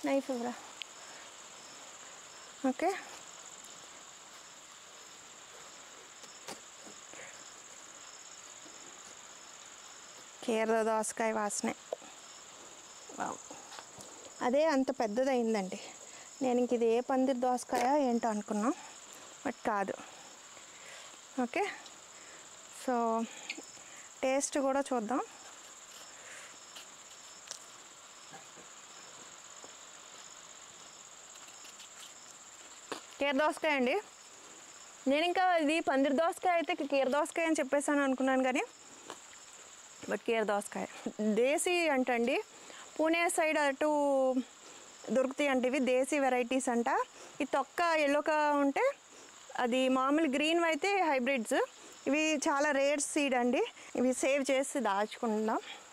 Knife ఇవ్వరా okay Kerala దోసకాయ వాసనే wow. అదే అంత పెద్దదైందండి నేను ఇంక ఇది ఏ పందిరి దోసకాయ ఏంటో అనుకున్నా బట్ కాదు ఓకే సో టేస్ట్ కూడా చూద్దాం కీర దోసకాయ అండి నేను ఇంకా ఇది పందిరి దోసకాయ అయితే కీర దోసకాయ అని చెప్పేసాను అనుకున్నాను కానీ బట్ కీర దోసకాయ దేశీ అంటండి పూణే సైడ్ అటు దొరుకుతాయి అంటే ఇవి దేశీ వెరైటీస్ అంట ఈ తొక్క ఎల్లోగా ఉంటే అది మామూలు గ్రీన్ అయితే హైబ్రిడ్స్ ఇవి చాలా రేర్ సీడ్ అండి ఇవి సేవ్ చేసి దాచుకుందాం